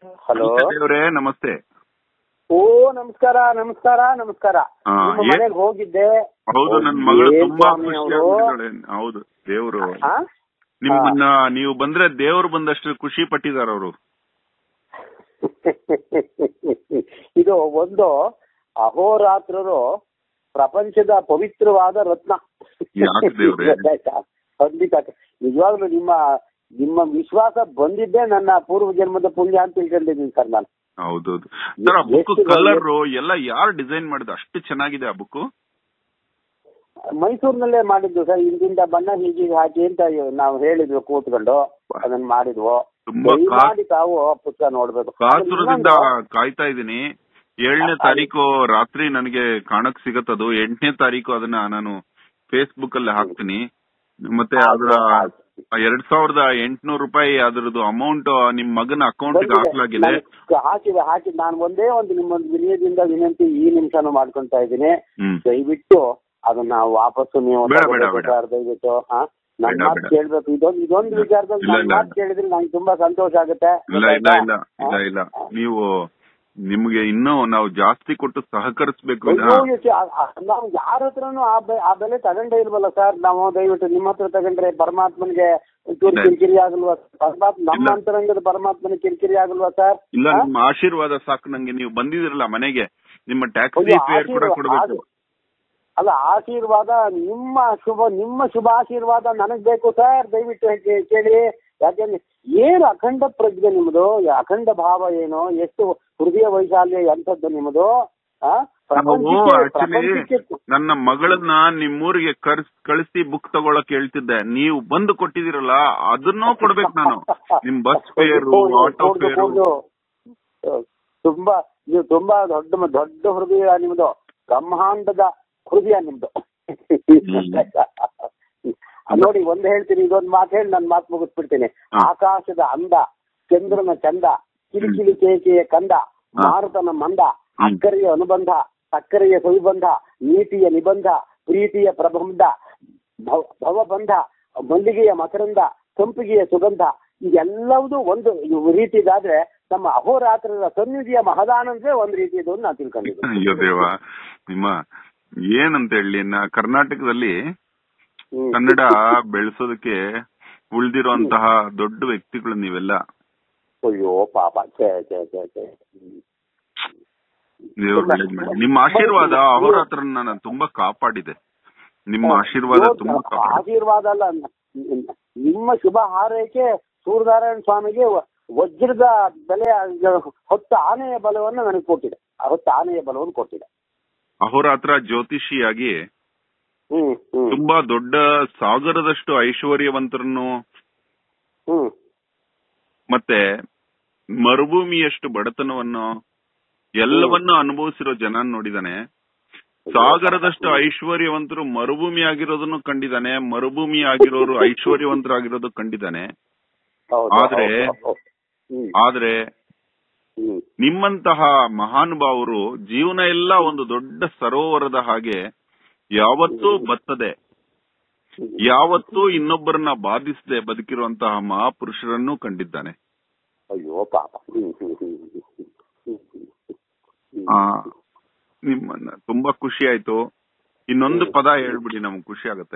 Hello ದೇವ್ರೇ ನಮಸ್ತೆ ಓ ನಮಸ್ಕಾರ ನಮಸ್ಕಾರ ನಮಸ್ಕಾರ ಆ, ನಿಮ್ಮ ಏ- ಮನೆಗೆ ಹೋಗಿದ್ದೆ ಹೌದು ನನ್ನ ಮಗಳು ಏನ್ ತುಂಬಾ ಸ್ವಾಮಿ ಖುಷಿ ಅವ್ರು? ಆಗ್ಬಿಟ್ಟಿದ್ದಾಳೆ. ಹೌದು ದೇವ್ರು ಆ? ನಿಮ್ಮನ್ನ ನೀವು ಬಂದ್ರೆ ದೇವ್ರು ಬಂದಷ್ಟು ಖುಷಿ ಪಟ್ಟಿದಾರ ಅವರು ಇದು ಒಂದು ಅಹೋರಾತ್ರರು ಪ್ರಪಂಚದ ಪವಿತ್ರವಾದ ರತ್ನ ಯಾಕೆ ದೇವ್ರೇ? ಗೊತ್ತಾಯ್ತಾ? ಖಂಡಿತ ನಿಜವಾಗ್ಲೂ ನಿಮ್ಮ ನಿಮ್ಮ ವಿಶ್ವಾಸ ಬಂದಿದ್ದೇ ನನ್ನ ಪೂರ್ವ ಜನ್ಮದ ಪುಣ್ಯ ಅಂತ ತಿಳ್ಕೊಂಡಿದ್ದೀನಿ ಸರ್ ನಾನು ಹೌದೌದು ಸರ್ ಆ ಬುಕ್ ಎಷ್ಟು ಕಲರ್ ಎಲ್ಲ ಯಾರು ಡಿಸೈನ್ ಮಾಡಿದ ಅಷ್ಟು ಚೆನ್ನಾಗಿದೆ ಆ ಬುಕ್ ಮೈಸೂರಿನಲ್ಲೇ ಮಾಡಿದ್ದು ಸರ್ ಇಂದಿಂದ ಬಣ್ಣ ಹೀಗೆ ಹಾಕಿ ಅಂತ ನಾವು ಹೇಳಿದ್ವಿ ಕೂತ್ಕೊಂಡು ಅದನ್ನ ಮಾಡಿದ್ವು ತುಂಬಾ ಕಾ- ದಯಮಾಡಿ ತಾವು ಆ ಪುಸ್ತಕ ನೋಡ್ಬೇಕು ಕಾತುರದಿಂದ ಇನ್ನೊಂದು- ಕಾಯ್ತಾ ಇದ್ದೀನಿ ಏಳನೇ ತಾರೀಕು ರಾತ್ರಿ ನನಗೆ ಕಾಣಕ್ ಸಿಗತ್ತದು ಎಂಟನೇ ತಾರೀಕು ಅದನ್ನ ನಾನು ಫೇಸ್ಬುಕ್ ಅಲ್ಲಿ ಹಾಕ್ತೀನಿ ಮತ್ತೆ ಅದರ ಎರಡ್ ಸಾವಿರದ ಎಂಟ್ನೂರು ರೂಪಾಯಿ ಅದರದ್ದು ಅಮೌಂಟ್ ನಿಮ್ ಮಗನ ಅಕೌಂಟ್ ಬಂದಿದೆ. ಹಾಕ್ಲಾಗಿದೆ ನಾನು ಹಾಕಿದೆ ಹಾಕಿದ್ ನಾನು ಒಂದೇ ಒಂದು ನಿಮ್ಮ ವಿನಯದಿಂದ ವಿನಂತಿ ಈ ನಿಮಿಷನೂ ಮಾಡ್ಕೊಂತಾ ಇದ್ದೀನಿ ಹ್ಮ್ ದಯವಿಟ್ಟು ಅದನ್ನ ವಾಪಸ್ಸು ನೀವು ಬೇಡ, ಬೇಡ, ತಗೋಬೇಕು ಬೇಡ. ಸರ್, ದಯವಿಟ್ಟು ಹಾ ನನ್ ಬೇಡ, ಮಾತು ಬೇಡ. ಕೇಳ್ಬೇಕು ಇದೊಂದು ಇದೊಂದು ವಿಚಾರದಲ್ಲಿ ಇಲ್ಲ, ನನ್ನ ಇಲ್ಲ, ಮಾತು ಇಲ್ಲ. ಕೇಳಿದ್ರೆ ನಂಗೆ ತುಂಬಾ ಸಂತೋಷ ಆಗುತ್ತೆ ಇಲ್ಲ ಇಲ್ಲ ಇಲ್ಲ ಗೊತ್ತಾಯ್ತಾ? ಇಲ್ಲ ಇಲ್ಲ ನೀವು ನಿಮ್ಗೆ ಇನ್ನೂ ನಾವು ಜಾಸ್ತಿ ಕೊಟ್ಟು ಸಹಕರಿಸ್ಬೇಕು ವಿನಃ ಅಯ್ಯೋ, ಎಷ್ಟು ಆ- ಆ- ನಾವು ಯಾರ ಹತ್ರನು ಆ ಬೆ- ಆ ಬೆಲೆ ತಗೊಂಡೇ ಇಲ್ವಲ್ಲ ಸರ್ ನಾವು ದಯವಿಟ್ಟು ನಿಮ್ಮ ಹತ್ರ ತಗೊಂಡ್ರೆ ಪರಮಾತ್ಮನಿಗೆ ಒಂಚೂರು ಇಲ್ಲ. ಕಿರಿಕಿರಿ ಆಗಲ್ವಾ ಪರಮಾತ್ಮ ನಮ್ಮ ಇಲ್ಲ. ಅಂತರಂಗದ ಪರಮಾತ್ಮನ ಕಿರಿಕಿರಿ ಆಗಲ್ವಾ ಸರ್ ಇಲ್ಲ ಹಾ? ನಿಮ್ಮ ಆಶೀರ್ವಾದ ಸಾಕು ನಂಗೆ ನೀವು ಬಂದಿದಿರಲ್ಲ ಮನೆಗೆ ನಿಮ್ಮ ಟ್ಯಾಕ್ಸಿ ಅಯ್ಯೋ, ಫೇರ್ ಕೂಡ ಆಶೀರ್ವಾದ- ಕೊಡ್ಬೇಕು ಆಶೀರ್ವಾದ- ಅಲ್ಲ ಆಶೀರ್ವಾದ ನಿಮ್ಮ ಶುಭ ನಿಮ್ಮ ಶುಭ ಆಶೀರ್ವಾದ ನನಗ್ ಬೇಕು ಸರ್ ದಯವಿಟ್ಟು ಕೇ- ಕೇಳಿ ಯಾಕೆಂದ್ರೆ ಏನು ಅಖಂಡ ಪ್ರಜ್ಞೆ ನಿಮ್ಮದು ಅಖಂಡ ಭಾವ ಏನು ಎಷ್ಟು ಹೃದಯ ವೈಶಾಲ್ಯ ಎಂಥದ್ದು ನಿಮ್ಮದು ಆ? ನಾವು ಪ್ರಪಂಚಕ್ಕೆ- ಆಕ್ಚುಲಿ ಪ್ರಪಂಚಕ್ಕೆ ನನ್ನ ಮಗಳನ್ನ ನಿಮ್ಮೂರಿಗೆ ಕರ್ಸ್ ಕಳಿಸಿ ಬುಕ್ ತಗೊಳಕ್ ಹೇಳ್ತಿದ್ದೆ ನೀವು ಬಂದು ಕೊಟ್ಟಿದಿರಲ್ಲ ಅದನ್ನೂ ಕೊಡ್ಬೇಕು ನಾನು ನಿಮ್ ಬಸ್ ಫೇರು ಹೌದು, ಆಟೋ ಹೌದು, ಫೇರು ಹೌದು. ತುಂಬಾ ನೀವು ತುಂಬಾ ದೊಡ್ಡ ದೊಡ್ಡ ಹೃದಯ ನಿಮ್ದು ಬ್ರಹ್ಮಾಂಡದ ಹೃದಯ ನಿಮ್ದು ನೋಡಿ ಒಂದ್ ಹೇಳ್ತೀನಿ ಇದೊಂದ್ ಮಾತು ಹೇಳಿ ನನ್ ಮಾತು ಮುಗಿಸ್ಬಿಡ್ತೀನಿ ಹಾ. ಆಕಾಶದ ಅಂದ ಚಂದ್ರನ ಚಂದ ಕಿಲಿಕಿಲಿ ಕೇಕೆಯ ಕಂದ ಹಾ. ಮಾರುತನ ಮಂದ ಹ್ಮ್. ಅಕ್ಕರೆಯ ಅನುಬಂಧ ಸಕ್ಕರೆಯ ಸುವಿಬಂಧ ನೀತಿಯ ನಿಬಂಧ ಪ್ರೀತಿಯ ಪ್ರಬಂಧ ಭವ- ಭವಬಂಧ ಮಲ್ಲಿಗೆಯ ಮಕರಂದ ಸಂಪಿಗೆಯ ಸುಗಂಧ ಇದೆಲ್ಲವುದು ಒಂದು ರೀತಿದಾದ್ರೆ ನಮ್ಮ ಅಹೋರಾತ್ರರ ಸನ್ನಿಧಿಯ ಮಹದಾನಂದವೇ ಒಂದು ರೀತಿಯದು ಅಂತ ನಾನು ತಿಳ್ಕೊಂಡಿದ್ದೀನಿ ಅಯ್ಯೋ ದೇವ ನಿಮ್ಮ ಏನಂತ ಹೇಳಿ ನಾ- ಕರ್ನಾಟಕದಲ್ಲಿ ಹ್ಮ್. ಕನ್ನಡ ಬೆಳೆಸೋದಕ್ಕೆ ಉಳ್ದಿರುವಂತಹ ದೊಡ್ಡ ವ್ಯಕ್ತಿಗಳು ನೀವೆಲ್ಲ ಅಯ್ಯೋ ಪಾಪ ಛೇ ಛೇ ಛೇ ಛೇ ಹ್ಮ್. ದೇವ್ರು ಒಳ್ಳೇದ್ ಮಾಡ್ಲಿ. ನಿಮ್ಮ ಆಶೀರ್ವಾದ ಅಹೋರಾತ್ರನ ನಾನು ತುಂಬಾ ಕಾಪಾಡಿದೆ ನಿಮ್ಮ ಆಶೀರ್ವಾದ ಇವತ್ತು ತುಂಬಾ ಕಾಪಾಡಿದೆ ಆಶೀರ್ವಾದ ಅಲ್ಲ ನಿಮ್ಮ ಶುಭ ಹಾರೈಕೆ ಸೂರ್ಯನಾರಾಯಣ ಸ್ವಾಮಿಗೆ ವ- ವಜ್ರದ ಬೆಲೆ ಹೊತ್ತ ಆನೆಯ ಬಲವನ್ನು ನನಗೆ ಕೊಟ್ಟಿದೆ ಆ ಹೊತ್ತ ಆನೆಯ ಬಲವನ್ನು ಕೊಟ್ಟಿದೆ ಅಹೋರಾತ್ರ ಜ್ಯೋತಿಷಿಯಾಗಿ ಹ್ಮ್ ಹ್ಮ್ ತುಂಬಾ ದೊಡ್ಡ ಸಾಗರದಷ್ಟು ಐಶ್ವರ್ಯವಂತರನ್ನು ಹ್ಮ್ ಮತ್ತೆ ಮರುಭೂಮಿಯಷ್ಟು ಬಡತನವನ್ನು ಎಲ್ಲವನ್ನೂ ಅನುಭವಿಸಿರೋ ಜನ ನೋಡಿದಾನೆ ಸಾಗರದಷ್ಟು ಐಶ್ವರ್ಯವಂತರು ಮರುಭೂಮಿ ಆಗಿರೋದನ್ನು ಕಂಡಿದ್ದಾನೆ ಮರುಭೂಮಿ ಆಗಿರೋರು ಐಶ್ವರ್ಯವಂತರಾಗಿರೋದು ಕಂಡಿದ್ದಾನೆ ಹೌದು, ಆದ್ರೆ- ಹೌದು, ಹೌದು. ಹ್ಮ್ ಆದ್ರೆ ಹ್ಮ್ ನಿಮ್ಮಂತಹ ಮಹಾನುಭಾವರು ಜೀವನ ಎಲ್ಲ ಒಂದು ದೊಡ್ಡ ಸರೋವರದ ಹಾಗೆ ಯಾವತ್ತೂ ಬತ್ತದೆ ಯಾವತ್ತೂ ಇನ್ನೊಬ್ಬರನ್ನ ಬಾಧಿಸದೆ ಬದುಕಿರುವಂತಹ ಮಹಾಪುರುಷರನ್ನು ಕಂಡಿದ್ದಾನೆ ಅಯ್ಯೋ ಪಾಪ ಹ್ಮ್ ಹ್ಮ್ ಹ್ಮ್ ಹ್ಮ್ ಹ್ಮ್ ಹ್ಮ್ ಹ್ಮ್ ಆ ನಿಮ್ಮನ್ನ ತುಂಬಾ ಖುಷಿ ಆಯ್ತು ಇನ್ನೊಂದು ಪದ ಹೇಳ್ಬಿಡಿ ನಮ್ಗೆ ಖುಷಿ ಆಗತ್ತೆ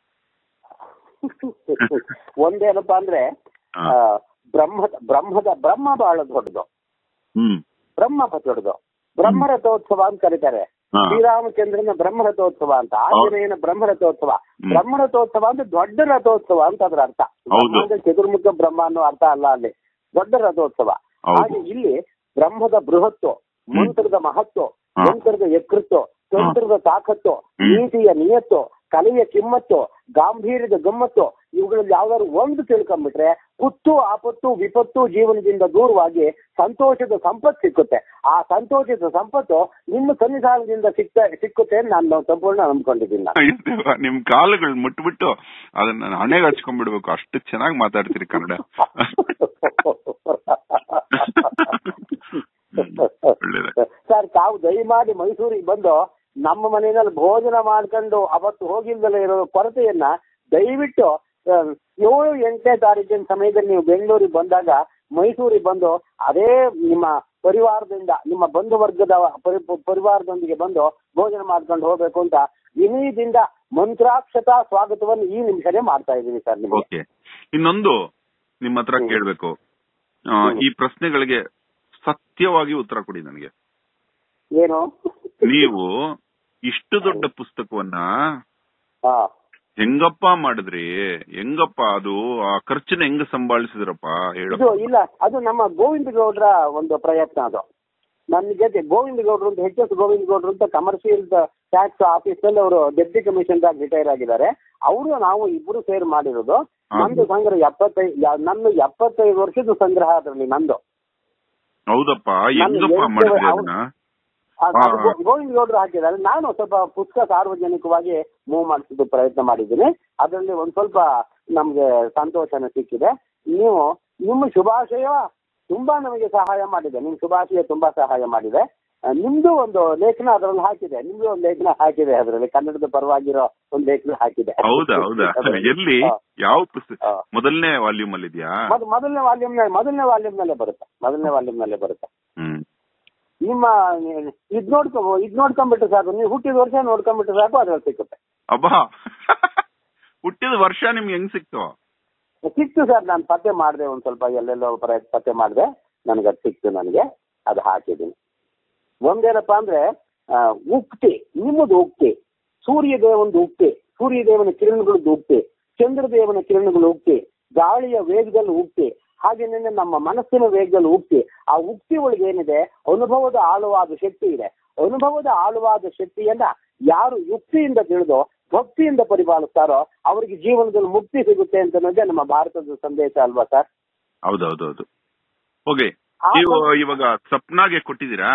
ಒಂದೇನಪ್ಪಾ ಅಂದ್ರೆ ಹಾ. ಆ, ಬ್ರಹ್ಮದ ಬ್ರಹ್ಮದ ಬ್ರಹ್ಮ ಬಹಳ ದೊಡ್ಡದು ಹ್ಮ್ ಬ್ರಹ್ಮ ದೊಡ್ಡದು ಬ್ರಹ್ಮರಥೋತ್ಸವ ಅಂತ ಕರೀತಾರೆ ಹಾ. ಶ್ರೀರಾಮಚಂದ್ರನ ಬ್ರಹ್ಮರಥೋತ್ಸವ ಅಂತ ಆಂಜನೇಯನ ಬ್ರಹ್ಮರಥೋತ್ಸವ ಹ್ಮ್. ಬ್ರಹ್ಮರಥೋತ್ಸವ ಅಂದ್ರೆ ದೊಡ್ಡ ರಥೋತ್ಸವ ಅಂತ ಅದ್ರ ಅರ್ಥ ಹೌದು. ಬ್ರಹ್ಮ ಅಂದ್ರೆ ಚತುರ್ಮುಖ ಬ್ರಹ್ಮ ಅನ್ನೋ ಅರ್ಥ ಅಲ್ಲ ಅಲ್ಲಿ ದೊಡ್ಡ ರಥೋತ್ಸವ ಹೌದು. ಹಾಗೆ ಇಲ್ಲಿ ಬ್ರಹ್ಮದ ಬೃಹತ್ತು ಮಂತ್ರದ ಮಹತ್ವ ಹಾ. ಯಂತ್ರದ ಯಕೃತ್ತು ತಂತ್ರದ ತಾಕತ್ತು ಹ್ಮ್. ನೀತಿಯ ನಿಯತ್ತು ಕಲೆಯ ಕಿಮ್ಮತ್ತು ಗಾಂಭೀರ್ಯದ ಗಮ್ಮತ್ತು ಇವುಗಳಲ್ಲಿ ಯಾವ್ದಾದ್ರು ಒಂದು ತಿಳ್ಕೊಂಡ್ಬಿಟ್ರೆ ಕುತ್ತು ಆಪತ್ತು ವಿಪತ್ತು ಜೀವನದಿಂದ ದೂರವಾಗಿ ಸಂತೋಷದ ಸಂಪತ್ತು ಸಿಕ್ಕುತ್ತೆ ಆ ಸಂತೋಷದ ಸಂಪತ್ತು ನಿಮ್ಮ ಸನ್ನಿಧಾನದಿಂದ ಸಿಕ್ತ ಸಿಕ್ಕುತ್ತೆ ಅಂತ ನಾನು ಸಂಪೂರ್ಣ ನಂಬ್ಕೊಂಡಿದ್ದೀನಿ ನಾನು. ಅಯ್ಯೋ ದೇವ, ನಿಮ್ ಕಾಲುಗಳು ಮುಟ್ಬಿಟ್ಟು ಅದನ್ನ ನಾನು ಹಣೆಗೆ ಹಚ್ಕೊಂಡ್ಬಿಡ್ಬೇಕು ಅಷ್ಟು ಚೆನ್ನಾಗಿ ಮಾತಾಡ್ತೀರಿ ಕನ್ನಡ ಒಳ್ಳೇದಾಯ್ತು. ಸರ್ ತಾವು ದಯಮಾಡಿ ಮೈಸೂರಿಗೆ ಬಂದು ನಮ್ಮ ಮನೆಯಲ್ಲಿ ಭೋಜನ ಮಾಡ್ಕೊಂಡು ಅವತ್ತು ಹೋಗಿಲ್ದಲೇ ಇರೋ ಕೊರತೆಯನ್ನ ದಯವಿಟ್ಟು ಆ, ಏಳು ಎಂಟನೇ ತಾರೀಕಿನ ಸಮಯದಲ್ಲಿ ನೀವು ಬೆಂಗಳೂರಿಗೆ ಬಂದಾಗ ಮೈಸೂರಿಗೆ ಬಂದು ಅದೇ ನಿಮ್ಮ ಪರಿವಾರದಿಂದ ನಿಮ್ಮ ಬಂಧು ವರ್ಗದ ಪರಿ- ಪರಿವಾರದೊಂದಿಗೆ ಬಂದು ಭೋಜನ ಮಾಡ್ಕೊಂಡು ಹೋಗ್ಬೇಕು ಅಂತ ವಿನಯದಿಂದ ಮಂತ್ರಾಕ್ಷತ ಸ್ವಾಗತವನ್ನು ಈ ನಿಮಿಷನೇ ಮಾಡ್ತಾ ಇದ್ದೀನಿ ಸರ್ ನಿಮಗೆ ಓಕೆ ಇನ್ನೊಂದು ನಿಮ್ಮ ಹತ್ರ ಹ್ಮ್. ಕೇಳ್ಬೇಕು ಆ, ಹ್ಮ್. ಈ ಪ್ರಶ್ನೆಗಳಿಗೆ ಸತ್ಯವಾಗಿ ಉತ್ತರ ಕೊಡಿ ನನಗೆ ಏನು ನೀವು ಇಷ್ಟು ದೊಡ್ಡ ಪುಸ್ತಕವನ್ನ ಹಾ ಹೆಂಗಪ್ಪ ಮಾಡಿದ್ರಿ ಹೆಂಗಪ್ಪ ಅದು ಆ ಖರ್ಚನ್ನ ಹೆಂಗ ಸಂಭಾಳಿಸಿದ್ರಪ್ಪ ಹೇಳು ಇದು ಇಲ್ಲ ಅದು ನಮ್ಮ ಗೋವಿಂದ ಗೌಡ್ರ ಒಂದು ಪ್ರಯತ್ನ ಅದು ನನ್ನ ಜೊತೆ ಗೋವಿಂದ ಗೌಡ್ರು ಅಂತ ಎಚ್ ಎಸ್ ಗೋವಿಂದ ಗೌಡ್ರು ಅಂತ ಕಮರ್ಷಿಯಲ್ ಟ್ಯಾಕ್ಸ್ ಆಫೀಸ್ ನಲ್ಲಿ ಅವರು ಡೆಪ್ಟಿ ಕಮಿಷನರ್ ಆಗಿ ರಿಟೈರ್ ಆಗಿದ್ದಾರೆ ಅವರು ನಾವು ಇಬ್ರು ಸೇರ್ ಮಾಡಿರೋದು ಹಾ. ನಂದು ಸಂಗ್ರಹ ಎಪ್ಪತ್ತೈದು ನನ್ನ ಎಪ್ಪತ್ತೈದು ವರ್ಷದ ಸಂಗ್ರಹ ಅದರಲ್ಲಿ ನಂದು ಹೌದಪ್ಪ ನಾನು ಹೆಂಗಪ್ಪ ಎಷ್ಟು ಮಾಡಿದ್ರಿ ಅವ್ರು- ಅದನ್ನ ಅದು- ಅದು ಹಾ. ಗೋ- ಗೋವಿಂದ ಗೌಡ್ರು ಹಾಕಿದ್ದಾರೆ ನಾನು ಸ್ವಲ್ಪ ಪುಸ್ತಕ ಸಾರ್ವಜನಿಕವಾಗಿ ಮೂವ್ ಮಾಡಿಸಿದ್ದು ಪ್ರಯತ್ನ ಮಾಡಿದ್ದೀನಿ ಅದರಲ್ಲಿ ಒಂದ್ ಸ್ವಲ್ಪ ನಮ್ಗೆ ಸಂತೋಷನ ಸಿಕ್ಕಿದೆ ನೀವು ನಿಮ್ಮ ಶುಭಾಶಯ ತುಂಬಾ ನಮಗೆ ಸಹಾಯ ಮಾಡಿದೆ ನಿಮ್ ಶುಭಾಶಯ ತುಂಬಾ ಸಹಾಯ ಮಾಡಿದೆ ಆ, ನಿಮ್ದು ಒಂದು ಲೇಖನ ಅದರಲ್ಲಿ ಹಾಕಿದೆ ನಿಮ್ದು ಒಂದು ಲೇಖನ ಹಾಕಿದೆ ಅದರಲ್ಲಿ ಕನ್ನಡದ ಪರವಾಗಿರೋ ಒಂದು ಲೇಖನ ಹಾಕಿದೆ ಹೌದಾ ಹೌದಾ ಅದರಲ್ಲಿ. ಎಲ್ಲಿ ಹಾ. ಯಾವ ಪುಸ್ತಕ ಹಾ. ಮೊದಲನೇ ವಾಲ್ಯೂಮ್ ಅಲ್ಲಿ ಇದೆಯಾ ಮೊದ್- ಮೊದಲನೇ ವಾಲ್ಯೂಮ್ ಮೊದಲನೇ ವಾಲ್ಯೂಮ್ ನಲ್ಲೇ ಬರುತ್ತೆ ಮೊದಲನೇ ವಾಲ್ಯೂಮ್ ನಲ್ಲೇ ಬರುತ್ತೆ ಹ್ಮ್ ನಿಮ್ಮ ಇದ್ ನೋಡ್ಕೊ ಇದ್ ನೋಡ್ಕೊಂಡ್ಬಿಟ್ಟು ಸಾಕು ನೀವು ಹುಟ್ಟಿದ ವರ್ಷ ನೋಡ್ಕೊಂಡ್ಬಿಟ್ಟು ಸಾಕು ಅದ್ರಲ್ಲಿ ಸಿಕ್ಕುತ್ತೆ ಅಬ್ಬಾ ಹುಟ್ಟಿದ ವರ್ಷ ನಿಮ್ಗೆ ಹೆಂಗ್ ಸಿಕ್ತು ಸಿಕ್ತು ಸರ್ ನಾನು ಪತ್ತೆ ಮಾಡಿದೆ ಒಂದ್ ಸ್ವಲ್ಪ ಎಲ್ಲೆಲ್ಲೋ ಪ್ರಯತ್ನ ಪತ್ತೆ ಮಾಡಿದೆ ನನಗೆ ಅದು ಸಿಕ್ತು ನನಗೆ ಅದು ಹಾಕಿದ್ದೀನಿ ಒಂದೇನಪ್ಪ ಅಂದ್ರೆ ಆ, ಉಕ್ತಿ ನಿಮ್ಮದು ಉಕ್ತಿ ಸೂರ್ಯದೇವನದು ಉಕ್ತಿ ಸೂರ್ಯದೇವನ ಕಿರಣಗಳದ್ದು ಉಕ್ತಿ ಚಂದ್ರದೇವನ ಕಿರಣಗಳು ಉಕ್ತಿ ಗಾಳಿಯ ವೇಗದಲ್ಲಿ ಉಕ್ತಿ ಹಾಗೇನೆ ನಮ್ಮ ಮನಸ್ಸಿನ ವೇಗದಲ್ಲಿ ಉಕ್ತಿ ಆ ಉಕ್ತಿ ಒಳಗೆ ಏನಿದೆ ಅನುಭವದ ಆಳವಾದ ಶಕ್ತಿ ಇದೆ ಅನುಭವದ ಆಳವಾದ ಶಕ್ತಿಯನ್ನ ಯಾರು ಯುಕ್ತಿಯಿಂದ ತಿಳಿದೋ ಭಕ್ತಿಯಿಂದ ಪರಿಪಾಲಿಸ್ತಾರೋ ಅವರಿಗೆ ಜೀವನದಲ್ಲಿ ಮುಕ್ತಿ ಸಿಗುತ್ತೆ ಅಂತ ಅನ್ನೋದೇ ನಮ್ಮ ಭಾರತದ ಸಂದೇಶ ಅಲ್ವಾ ಸರ್ ಹೌದೌದೌದು ಓಕೆ ಆ ನೀವು ಇವಾಗ ಸಪ್ನಾಗೆ ಕೊಟ್ಟಿದ್ದೀರಾ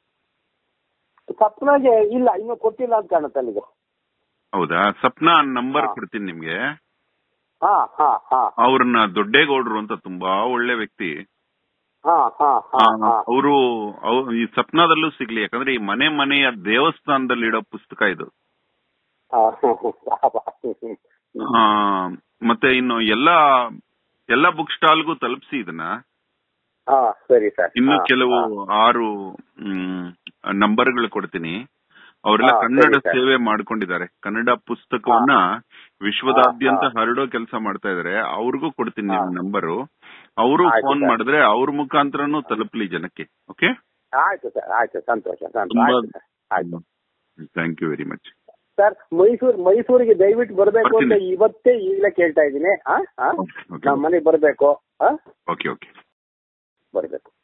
ಸಪ್ನಾಗೆ ಇಲ್ಲ ಇನ್ನು ಕೊಟ್ಟಿಲ್ಲ ಅಂತ ಕಾಣುತ್ತೆ ನನಗೆ ಹೌದಾ ಸಪ್ನಾ ನಂಬರ್ ಹಾ. ಕೊಡ್ತೀನಿ ನಿಮ್ಗೆ ಹಾ ಹಾ ಹಾ ಅವ್ರನ್ನ ದೊಡ್ಡೇಗೌಡ್ರು ಅಂತ ತುಂಬಾ ಒಳ್ಳೆ ವ್ಯಕ್ತಿ ಹಾ ಹಾ ಹಾ ಹಾ ಅವರು ಈ ಸಪ್ನಾದಲ್ಲೂ ಸಿಗ್ಲಿ ಯಾಕಂದ್ರೆ ಈ ಮನೆ ಮನೆಯ ದೇವಸ್ಥಾನದಲ್ಲಿ ಇಡೋ ಪುಸ್ತಕ ಇದು ಹಾ, ಹ್ಮ್, ಹ್ಮ್, ಪಾಪ. ಹ್ಮ್, ಹ್ಮ್, ಹ್ಮ್. ಆ, ಮತ್ತೆ ಇನ್ನು ಎಲ್ಲಾ ಎಲ್ಲಾ ಬುಕ್ ಸ್ಟಾಲ್ಗೂ ತಲುಪಿಸಿ ಇದನ್ನ ಹಾ ಸರಿ ಸರ್ ಇನ್ನು ಹಾ, ಕೆಲವು ಹಾ. ಆರು ನಂಬರ್ಗಳು ಕೊಡ್ತೀನಿ ಅವರೆಲ್ಲ ಹಾ, ಕನ್ನಡ ಸರಿ, ಸರ್. ಸೇವೆ ಮಾಡ್ಕೊಂಡಿದ್ದಾರೆ ಕನ್ನಡ ಪುಸ್ತಕವನ್ನ ವಿಶ್ವದಾದ್ಯಂತ ಹಾ, ಹಾ. ಹರಡೋ ಕೆಲಸ ಮಾಡ್ತಾ ಇದಾರೆ ಅವ್ರಿಗೂ ಕೊಡ್ತೀನಿ ನಿಮ್ ಹಾ. ನಂಬರು ಅವರು ಆಯ್ತು, ಫೋನ್ ಸರ್. ಮಾಡಿದ್ರೆ ಅವ್ರ ಮುಖಾಂತರನು ತಲುಪಲಿ ಜನಕ್ಕೆ ಓಕೆ ಆಯ್ತು ಸರ್ ಆಯ್ತು ಸಂತೋಷ ಸಂತೋಷ ತುಂಬಾ ಆಯ್ತು ಸರ್ ಆಯ್ತು thank you very much sir Mysore ಮೈಸೂರಿಗೆ ದಯವಿಟ್ಟು ಬರಬೇಕು ಅಂತ ಬರ್ತೀನಿ. ಇವತ್ತೇ ಈಗಲೇ ಕೇಳ್ತಾ ಇದ್ದೀನಿ ಹಾ ಹಾ ಓಕೆ ನಮ್ಮ ಮನೆಗೆ ಬರಬೇಕು ಹಾ ಓಕೆ ಓಕೆ ಬರಬೇಕು